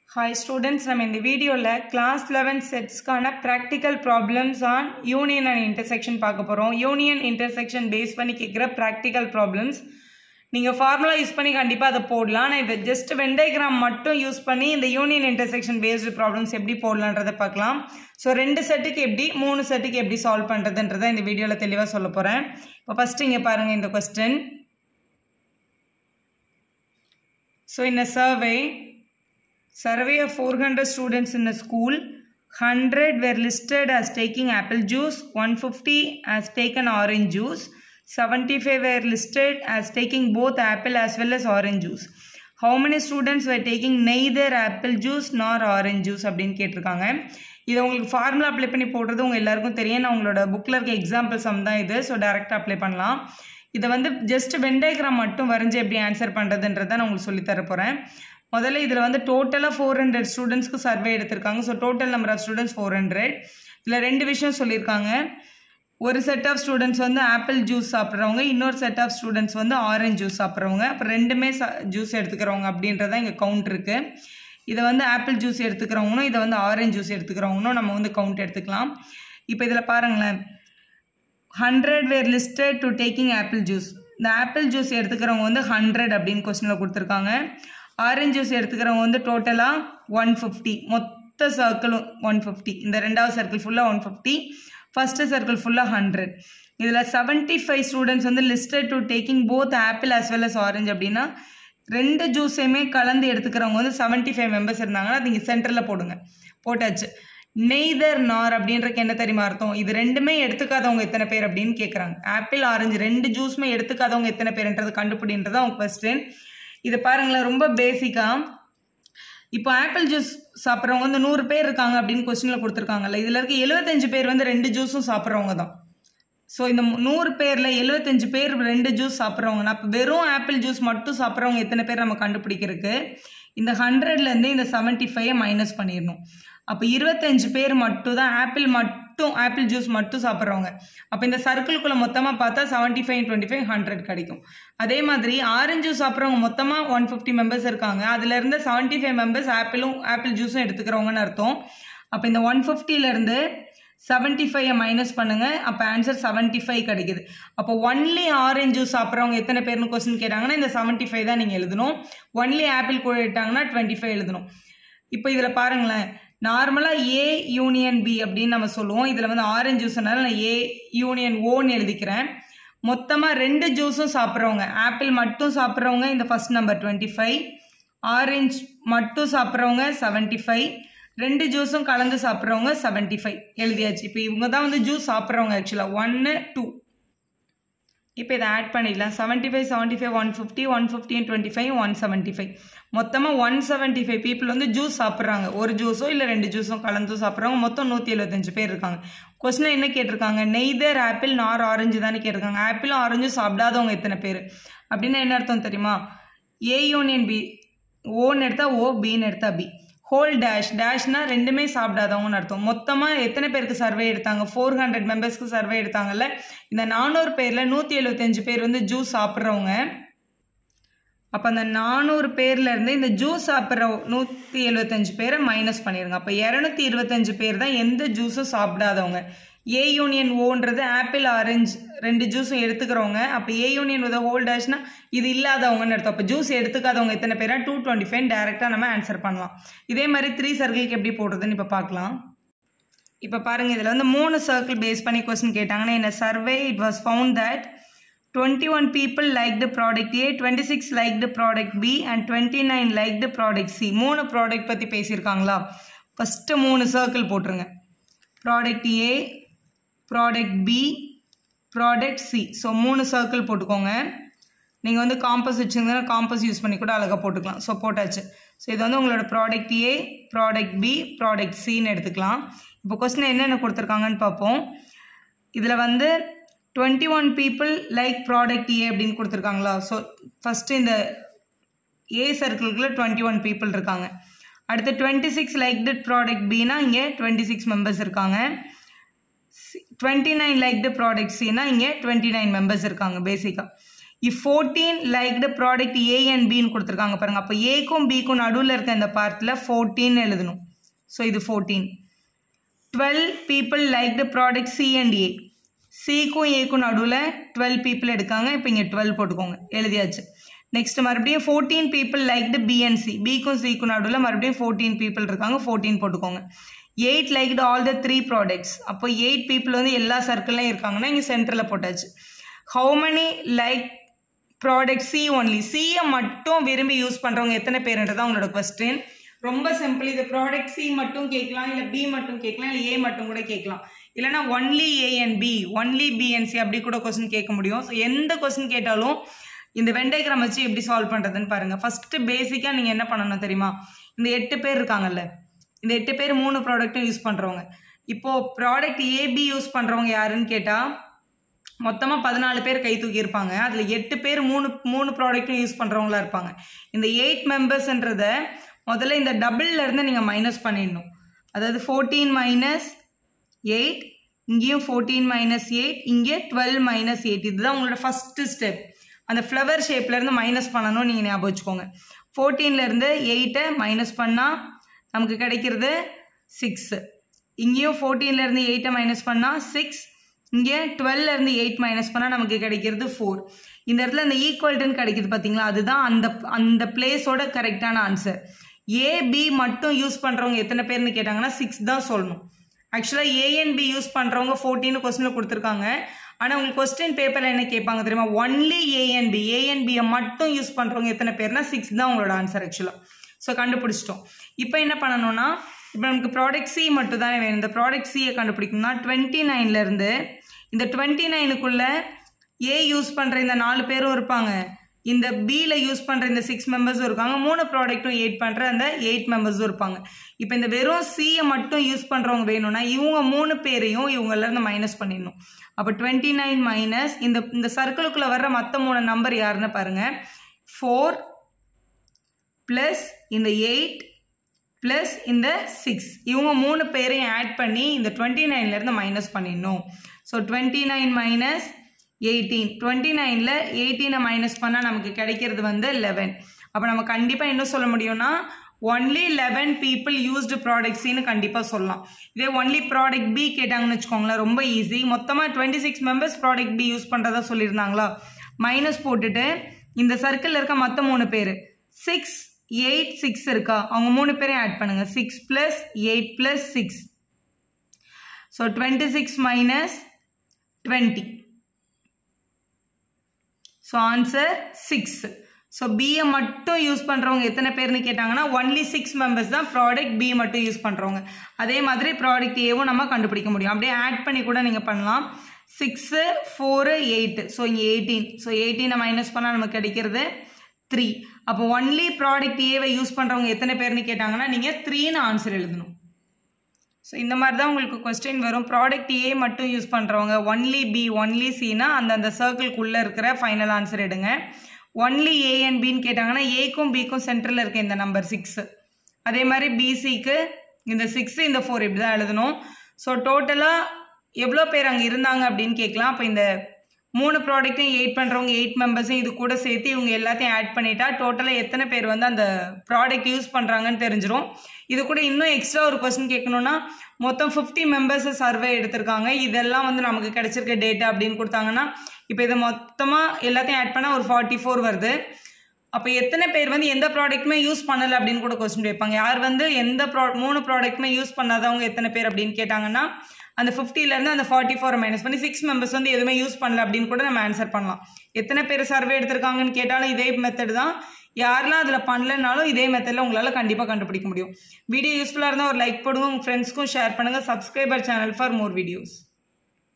Hi students நம்ம இந்த வீடியோவில் கிளாஸ் லெவன் செட்ஸ்க்கான practical problems on union and intersection பார்க்க போகிறோம் யூனியன் இன்டர்செக்ஷன் பேஸ் பண்ணி கேட்குற ப்ராக்டிக்கல் ப்ராப்ளம்ஸ் நீங்கள் ஃபார்முலா யூஸ் பண்ணி கண்டிப்பாக அதை போடலாம் நான் இதை ஜஸ்ட் வெண்டைகிராம் மட்டும் யூஸ் பண்ணி இந்த யூனியன் இன்டர்செக்ஷன் பேஸ்டு ப்ராப்ளம்ஸ் எப்படி போடலான்றதை பார்க்கலாம் ஸோ ரெண்டு செட்டுக்கு எப்படி மூணு செட்டுக்கு எப்படி சால்வ் பண்ணுறதுன்றதை இந்த வீடியோவில் தெளிவாக சொல்ல போகிறேன் இப்போ ஃபஸ்ட்டு இங்கே பாருங்கள் இந்த question So in a survey, survey of 400 students in a school, 100 were listed as taking apple juice, 150 as taken orange juice, 75 were listed as taking both apple as well as orange juice. How many students were taking neither apple juice nor orange juice அப்படின்னு கேட்டிருக்காங்க இதை உங்களுக்கு formula apply பண்ணி போடுறது உங்கள் எல்லாருக்கும் தெரியும் நான் உங்களோட புக்கில் இருக்க எக்ஸாம்பிள் சம் தான் இது ஸோ டேரெக்டாக அப்ளை பண்ணலாம் இதை வந்து ஜஸ்ட் வெண்டைகிராம் மட்டும் வரைஞ்சி எப்படி ஆன்சர் பண்ணுறதுன்றதை நான் உங்களுக்கு சொல்லித் தர போகிறேன் முதல்ல இதில் வந்து டோட்டலாக ஃபோர் ஹண்ட்ரட் ஸ்டூடெண்ட்ஸ்க்கு சர்வே எடுத்திருக்காங்க so total number of students four hundred இதில் ரெண்டு விஷயம் சொல்லியிருக்காங்க ஒரு செட் ஆஃப் ஸ்டூடெண்ட்ஸ் வந்து ஆப்பிள் ஜூஸ் சாப்பிட்றவங்க இன்னொரு செட் ஆஃப் ஸ்டூடெண்ட்ஸ் வந்து ஆரஞ்ச் ஜூஸ் சாப்பிட்றவங்க அப்புறம் ரெண்டுமே ஜூஸ் எடுத்துக்கிறவங்க அப்படின்றத இங்கே கவுண்ட் இருக்குது இதை வந்து ஆப்பிள் ஜூஸ் எடுத்துக்கிறவங்களும் இதை வந்து ஆரஞ்ச் ஜூஸ் எடுத்துக்கிறவங்களும் நம்ம வந்து கவுண்ட் எடுத்துக்கலாம் இப்போ இதில் பாருங்களேன் hundred were listed to taking apple juice இந்த ஆப்பிள் ஜூஸ் எடுத்துக்கிறவங்க வந்து ஹண்ட்ரட் அப்படின்னு கொஸ்டினில் கொடுத்துருக்காங்க ஆரஞ்ச் ஜூஸ் எடுத்துக்கிறவங்க வந்து டோட்டலாக ஒன் ஃபிஃப்டி மொத்த சர்க்கிளும் ஒன் ஃபிஃப்டி இந்த ரெண்டாவது சர்க்கிள் ஃபுல்லாக ஒன் ஃபிஃப்டி ஃபஸ்ட்டு சர்க்கிள் ஃபுல்லாக ஹண்ட்ரட் இதில் செவன்ட்டி ஃபைவ் ஸ்டூடெண்ட்ஸ் வந்து listed to taking both apple as well as orange அப்படின்னா ரெண்டு ஜூஸையுமே கலந்து எடுத்துக்கிறவங்க வந்து செவன்ட்டி ஃபைவ் மெம்பர்ஸ் இருந்தாங்கன்னா அது இங்கே சென்டரில் போடுங்க போட்டாச்சு நெய்தர் நார் அப்படின்றக்கு என்ன தெரியுமா அர்த்தம் இது ரெண்டுமே எடுத்துக்காதவங்க எத்தனை பேர் அப்படின்னு கேட்குறாங்க ஆப்பிள் ஆரஞ்சு ரெண்டு ஜூஸுமே எடுத்துக்காதவங்க எத்தனை பேர்ன்றது கண்டுபிடின்றது அவங்க கொஸ்டின் இது பாருங்களேன் ரொம்ப பேசிக்காக இப்போ ஆப்பிள் ஜூஸ் சாப்பிட்றவங்க வந்து நூறு பேர் இருக்காங்க அப்படின்னு கொஸ்டினில் கொடுத்துருக்காங்கல்ல இதில் இருக்க எழுபத்தஞ்சு பேர் வந்து ரெண்டு ஜூஸும் சாப்பிட்றவங்க தான் ஸோ இந்த மு- நூறு பேரில் எழுபத்தஞ்சு பேர் ரெண்டு ஜூஸ் சாப்பிட்றவங்கன்னா அப்போ வெறும் ஆப்பிள் ஜூஸ் மட்டும் சாப்பிட்றவங்க எத்தனை பேர் நம்ம கண்டுபிடிக்கிறதுக்கு இந்த ஹண்ட்ரட்லேருந்து இந்த செவன்ட்டி ஃபைவை மைனஸ் பண்ணிடணும் அப்போ இருபத்தஞ்சு பேர் மட்டும் தான் ஆப்பிள் மட்டும் ஆப்பிள் ஜூஸ் மட்டும் சாப்பிட்றவங்க அப்போ இந்த சர்க்கிள்குள்ளே மொத்தமாக பார்த்தா seventy five twenty five hundred கிடைக்கும் அதே மாதிரி ஆரஞ்சு ஜூஸ் சாப்பிட்றவங்க மொத்தமாக ஒன் ஃபிஃப்டி மெம்பர்ஸ் இருக்காங்க அதுலேருந்து செவன்ட்டி ஃபைவ் மெம்பர்ஸ் ஆப்பிளும் ஆப்பிள் ஜூஸும் எடுத்துக்கிறவங்கன்னு அர்த்தம் அப்போ இந்த ஒன் ஃபிஃப்டிலேருந்து செவன்ட்டி ஃபைவை மைனஸ் பண்ணுங்க அப்போ ஆன்சர் செவன்ட்டி ஃபைவ் கிடைக்குது அப்போ ஒன்லி ஆரஞ்சு ஜூஸ் சாப்பிட்றவங்க எத்தனை பேர்னு கொஸ்டின் கேட்டாங்கன்னா இந்த செவன்ட்டி ஃபைவ் தான் நீங்கள் எழுதணும் ஒன்லி ஆப்பிள் கூட இட்டாங்கன்னா டுவெண்ட்டி ஃபைவ் எழுதணும் இப்போ இதில் பாருங்களேன் நார்மலாக ஏ யூனியன் பி அப்படின்னு நம்ம சொல்லுவோம் இதில் வந்து ஆரஞ்சு ஜூஸ்னால நான் ஏ யூனியன் ஓன்னு எழுதிக்கிறேன் மொத்தமாக ரெண்டு ஜூஸும் சாப்பிட்றவங்க ஆப்பிள் மட்டும் சாப்பிட்றவங்க இந்த first number twenty five orange மட்டும் சாப்பிட்றவங்க செவன்ட்டி ஃபைவ் ரெண்டு ஜூஸும் கலந்து சாப்பிட்றவங்க செவன்ட்டி ஃபைவ் எழுதியாச்சு இப்போ இவங்க தான் வந்து ஜூஸ் சாப்பிட்றவங்க ஆக்சுவலாக ஒன்று டூ இப்போ இதை ஆட் பண்ணிடலாம் seventy five seventy five one fifty one fifty twenty five one seventy five மொத்தமாக ஒன் செவன்ட்டி ஃபைவ் பீப்புள் வந்து ஜூஸ் சாப்பிட்றாங்க ஒரு ஜூஸோ இல்லை ரெண்டு ஜூஸும் கலந்து சாப்பிட்றவங்க மொத்தம் நூற்றி எழுபத்தஞ்சு பேர் இருக்காங்க கொஸ்டின் என்ன கேட்டிருக்காங்க நெய்தர் ஆப்பிள் நார் ஆரஞ்சு தானே கேட்டிருக்காங்க ஆப்பிளும் ஆரஞ்சும் சாப்பிடாதவங்க எத்தனை பேர் அப்படின்னா என்ன அர்த்தம் தெரியுமா ஏ யூனியன் பி ஓன்னு எடுத்தா ஓ பின்னு எடுத்தா பி ஹோல் டேஷ் டேஷ்னா ரெண்டுமே சாப்பிடாதவங்கன்னு அர்த்தம் மொத்தமாக எத்தனை பேருக்கு சர்வே எடுத்தாங்க ஃபோர் ஹண்ட்ரட் மெம்பர்ஸ்க்கு சர்வே எடுத்தாங்கல்ல இந்த நானூறு பேரில் நூற்றி எழுபத்தஞ்சு பேர் வந்து ஜூஸ் சாப்பிட்றவங்க அப்போ அந்த நானூறு பேர்ல இருந்து இந்த ஜூஸ் சாப்பிட்ற நூற்றி எழுபத்தஞ்சு பேரை மைனஸ் பண்ணிடுங்க அப்போ இரநூத்தி இருபத்தஞ்சு பேர் தான் எந்த ஜூஸும் சாப்பிடாதவங்க ஏ யூனியன் ஓன்றது ஆப்பிள் ஆரஞ்சு ரெண்டு ஜூஸும் எடுத்துக்கிறவங்க அப்போ ஏ யூனியன் வித ஹோல் டேஷ்னா இது இல்லாதவங்கன்னு அர்த்தம் அப்போ ஜூஸ் எடுத்துக்காதவங்க எத்தனை பேரா டூ டுவெண்ட்டி ஃபைவ் டேரெக்டாக நம்ம ஆன்சர் பண்ணலாம் இதே மாதிரி த்ரீ சர்க்கிளுக்கு எப்படி போடுறதுன்னு இப்போ பார்க்கலாம் இப்போ பாருங்க இதில் வந்து மூணு சர்க்கிள் பேஸ் பண்ணி கொஸ்டின் கேட்டாங்கன்னா என்ன survey it was found that twenty one people like the product A twenty six like the product B and twenty nine like the product C மூணு ப்ராடக்ட் பற்றி பேசியிருக்காங்களா ஃபஸ்ட்டு மூணு சர்க்கிள் போட்டுருங்க product A product B product C so மூணு circle போட்டுக்கோங்க நீங்கள் வந்து compass வச்சுருந்தீங்கன்னா காம்பஸ் யூஸ் பண்ணி கூட அழகாக போட்டுக்கலாம் ஸோ போட்டாச்சு ஸோ இது வந்து உங்களோட product A product B product சின்னு எடுத்துக்கலாம் இப்போ கொஸ்டின் என்னென்ன கொடுத்துருக்காங்கன்னு பார்ப்போம் இதில் வந்து twenty one people like product A அப்படின்னு கொடுத்துருக்காங்களா ஸோ ஃபஸ்ட்டு இந்த ஏ சர்க்கிள்குள்ளே டுவெண்ட்டி ஒன் பீப்புள் இருக்காங்க அடுத்து twenty six like did product பினா இங்கே டுவெண்ட்டி சிக்ஸ் மெம்பர்ஸ் இருக்காங்க twenty nine like the product சினா இங்கே டுவெண்ட்டி நைன் மெம்பர்ஸ் இருக்காங்க பேசிக்காக if fourteen liked product A and பின்னு கொடுத்துருக்காங்க பாருங்கள் அப்போ ஏக்கும் பிக்கும் நடுவில் இருக்க இந்த பார்ட்டில் ஃபோர்டீன் எழுதணும் ஸோ இது fourteen twelve people liked product C and A சிக்கும் ஏக்கும் நடுவில் டுவெல் பீப்புள் எடுக்காங்க இப்போ இங்கே டுவெல் போட்டுக்கோங்க எழுதியாச்சு நெக்ஸ்ட் மறுபடியும் fourteen people liked B and C பிக்கும் சிக்கும் நடுவில் மறுபடியும் ஃபோர்டீன் பீப்புள் இருக்காங்க ஃபோர்டீன் போட்டுக்கோங்க eight liked all the three products அப்போ எயிட் பீப்புள் வந்து எல்லா சர்க்கிள்லையும் இருக்காங்கன்னா இங்கே சென்டரில் போட்டாச்சு how many like product C only சியை மட்டும் விரும்பி யூஸ் பண்ணுறவங்க எத்தனை பேருன்றது உங்களோட கொஸ்டின் ரொம்ப சிம்பிள் இது ப்ராடக்ட் சி மட்டும் கேட்கலாம் இல்லை பி மட்டும் கேட்கலாம் இல்லை ஏ மட்டும் கூட கேட்கலாம் இல்லைனா only A and B only B and C அப்படி கூட கொஸ்டின் கேட்க முடியும் ஸோ எந்த கொஸ்டின் கேட்டாலும் இந்த வெண்டைகிராம் வச்சு எப்படி சால்வ் பண்ணுறதுன்னு பாருங்கள் ஃபஸ்ட்டு பேசிக்காக நீங்கள் என்ன பண்ணணும் தெரியுமா இந்த எட்டு பேர் இருக்காங்கல்ல இந்த எட்டு பேர் மூணு ப்ராடக்ட்டும் யூஸ் பண்ணுறவங்க இப்போது ப்ராடக்ட் ஏபி யூஸ் பண்ணுறவங்க யாருன்னு கேட்டால் மொத்தமாக பதினாலு பேர் கை தூக்கி இருப்பாங்க அதில் எட்டு பேர் மூணு மூணு ப்ராடக்ட்டும் யூஸ் பண்ணுறவங்களா இருப்பாங்க இந்த எயிட் மெம்பர்ஸ்ன்றத முதல்ல இந்த டபுள்ல இருந்து நீங்கள் மைனஸ் பண்ணிடணும் அதாவது ஃபோர்டீன் மைனஸ் எயிட் இங்கேயும் ஃபோர்டீன் மைனஸ் எயிட் இங்கே டுவெல் மைனஸ் எயிட் இதுதான் உங்களோட ஃபஸ்ட்டு ஸ்டெப் அந்த ஃப்ளவர் ஷேப்லேருந்து மைனஸ் பண்ணணும் நீங்கள் ஞாபகம் வச்சுக்கோங்க ஃபோர்டீன்லேருந்து எயிட்டை மைனஸ் பண்ணால் நமக்கு கிடைக்கிறது சிக்ஸு இங்கேயும் ஃபோர்டீன்லேருந்து எயிட்டை மைனஸ் பண்ணால் சிக்ஸ் இங்கே டுவெல்லேருந்து எயிட் மைனஸ் பண்ணால் நமக்கு கிடைக்கிறது ஃபோர் இந்த இடத்துல இந்த ஈக்குவல்ட்டுன்னு கிடைக்குது பார்த்தீங்களா அதுதான் அந்த அந்த பிளேஸோட கரெக்டான ஆன்சர் ஏபி மட்டும் யூஸ் பண்ணுறவங்க எத்தனை பேர்னு கேட்டாங்கன்னா சிக்ஸ் தான் சொல்லணும் ஆக்சுவலாக ஏஎன்பி யூஸ் பண்ணுறவங்க ஃபோர்டீன் கொஸ்டினில் கொடுத்துருக்காங்க ஆனால் உங்களுக்கு கொஸ்டின் பேப்பரில் என்ன கேட்பாங்க தெரியுமா ஒன்லி ஏஎன்பி ஏஎன்பியை மட்டும் யூஸ் பண்ணுறவங்க எத்தனை பேர்னா சிக்ஸ் தான் உங்களோட ஆன்சர் ஆக்சுவலாக ஸோ கண்டுபிடிச்சிட்டோம் இப்போ என்ன பண்ணணும்னா இப்போ நமக்கு ப்ராடக்ட் சி மட்டும் தானே வேணும் இந்த ப்ராடக்ட் சியை கண்டுபிடிக்கணும்னா டுவெண்ட்டி நைன்லேருந்து இந்த டுவெண்ட்டி நைனுக்குள்ளே ஏ யூஸ் பண்ணுற இந்த நாலு பேரும் இருப்பாங்க இந்த பியில் யூஸ் பண்ணுற இந்த சிக்ஸ் மெம்பர்ஸும் இருக்காங்க மூணு ப்ராடக்ட்டும் எயிட் பண்ணுற அந்த எயிட் மெம்பர்ஸும் இருப்பாங்க இப்போ இந்த வெறும் சியை மட்டும் யூஸ் பண்ணுறவங்க வேணும்னா இவங்க மூணு பேரையும் இவங்கலேருந்து மைனஸ் பண்ணிடணும் அப்போ டுவெண்ட்டி நைன் மைனஸ் இந்த இந்த சர்க்கிளுக்குள்ளே வர்ற மற்ற மூணு நம்பர் யாருன்னு பாருங்கள் ஃபோர் ப்ளஸ் இந்த எயிட் ப்ளஸ் இந்த சிக்ஸ் இவங்க மூணு பேரையும் ஆட் பண்ணி இந்த டுவெண்ட்டி நைன்லேருந்து மைனஸ் பண்ணிடணும் so twenty nine minus eighteen twenty நைனில் எயிட்டீனை மைனஸ் பண்ணால் நமக்கு கிடைக்கிறது வந்து லெவன் அப்போ நம்ம கண்டிப்பாக என்ன சொல்ல முடியும்னா ஒன்லி லெவன் பீப்புள் யூஸ்டு ப்ராடக்ட்ஸின்னு கண்டிப்பாக சொல்லலாம் இதே ஒன்லி ப்ராடக்ட் பி கேட்டாங்கன்னு வச்சுக்கோங்களேன் ரொம்ப ஈஸி மொத்தமாக twenty six members product B use பண்ணுறதா சொல்லியிருந்தாங்களா மைனஸ் போட்டுட்டு இந்த சர்க்கிளில் இருக்க மற்ற மூணு பேர் சிக்ஸ் எயிட் சிக்ஸ் இருக்கா அவங்க மூணு பேரையும் ஆட் பண்ணுங்க six plus eight plus six so twenty six minus twenty so answer six so பியை மட்டும் யூஸ் பண்ணுறவங்க எத்தனை பேர்னு கேட்டாங்கன்னா ஒன்லி சிக்ஸ் மெம்பர்ஸ் தான் ப்ராடக்ட் பி மட்டும் யூஸ் பண்ணுறவங்க அதே மாதிரி ப்ராடக்ட் ஏவும் நம்ம கண்டுபிடிக்க முடியும் அப்படியே ஆட் பண்ணி கூட நீங்கள் பண்ணலாம் சிக்ஸு ஃபோரு எயிட்டு ஸோ இங்கே எயிட்டீன் ஸோ எயிட்டீனை மைனஸ் பண்ணால் நமக்கு கிடைக்கிறது த்ரீ அப்போ ஒன்லி ப்ராடக்ட் ஏவை யூஸ் பண்ணுறவங்க எத்தனை பேர்னு கேட்டாங்கன்னா நீங்கள் த்ரீன்னு ஆன்சர் எழுதணும் ஸோ இந்த மாதிரி தான் உங்களுக்கு கொஸ்டின் வரும் ப்ராடக்ட் ஏ மட்டும் யூஸ் பண்ணுறவங்க ஒன்லி பி ஒன்லி சினா அந்த அந்த சர்க்கிள்குள்ளே இருக்கிற ஃபைனல் ஆன்சர் எடுங்க ஒன்லி ஏ அண்ட் பின்னு கேட்டாங்கன்னா ஏக்கும் பிக்கும் சென்டரில் இருக்க இந்த நம்பர் சிக்ஸு அதே மாதிரி பிசிக்கு இந்த சிக்ஸு இந்த ஃபோர் இப்படி தான் எழுதணும் ஸோ டோட்டலாக எவ்வளோ பேர் அங்கே இருந்தாங்க அப்படின்னு கேட்கலாம் அப்போ இந்த மூணு ப்ராடக்ட்டையும் எயிட் பண்ணுறவங்க எயிட் மெம்பர்ஸையும் இது கூட சேர்த்து இவங்க எல்லாத்தையும் ஆட் பண்ணிட்டா டோட்டலாக எத்தனை பேர் வந்து அந்த ப்ராடக்ட் யூஸ் பண்ணுறாங்கன்னு தெரிஞ்சிடும் இது கூட இன்னும் எக்ஸ்ட்ரா ஒரு கொஸ்டின் கேட்கணுன்னா மொத்தம் ஃபிஃப்டி மெம்பர்ஸை சர்வே எடுத்திருக்காங்க இதெல்லாம் வந்து நமக்கு கிடைச்சிருக்க டேட்டா அப்படின்னு கொடுத்தாங்கன்னா இப்போ இதை மொத்தமாக எல்லாத்தையும் ஆட் பண்ணால் ஒரு ஃபார்ட்டி ஃபோர் வருது அப்போ எத்தனை பேர் வந்து எந்த ப்ராடக்ட்டுமே யூஸ் பண்ணலை அப்படின்னு கூட கொஸ்டின் கேட்பாங்க யார் வந்து எந்த ப்ரா மூணு ப்ராடக்ட்டுமே யூஸ் பண்ணாதவங்க எத்தனை பேர் அப்படின்னு கேட்டாங்கன்னா அந்த ஃபிஃப்டிலேருந்து அந்த ஃபார்ட்டி ஃபோரை மைனஸ் பண்ணி சிக்ஸ் மெம்பர்ஸ் வந்து எதுவுமே யூஸ் பண்ணல அப்படின்னு கூட நம்ம ஆன்சர் பண்ணலாம் எத்தனை பேர் சர்வே எடுத்திருக்காங்கன்னு கேட்டாலும் இதே மெத்தட் தான் யாரெல்லாம் அதில் பண்ணலனாலும் இதே மெத்தடில் உங்களால் கண்டிப்பாக கண்டுபிடிக்க முடியும் வீடியோ யூஸ்ஃபுல்லாக இருந்தால் ஒரு லைக் போடுங்க உங்கள் ஃப்ரெண்ட்ஸ்க்கும் ஷேர் பண்ணுங்கள் subscriber channel for more videos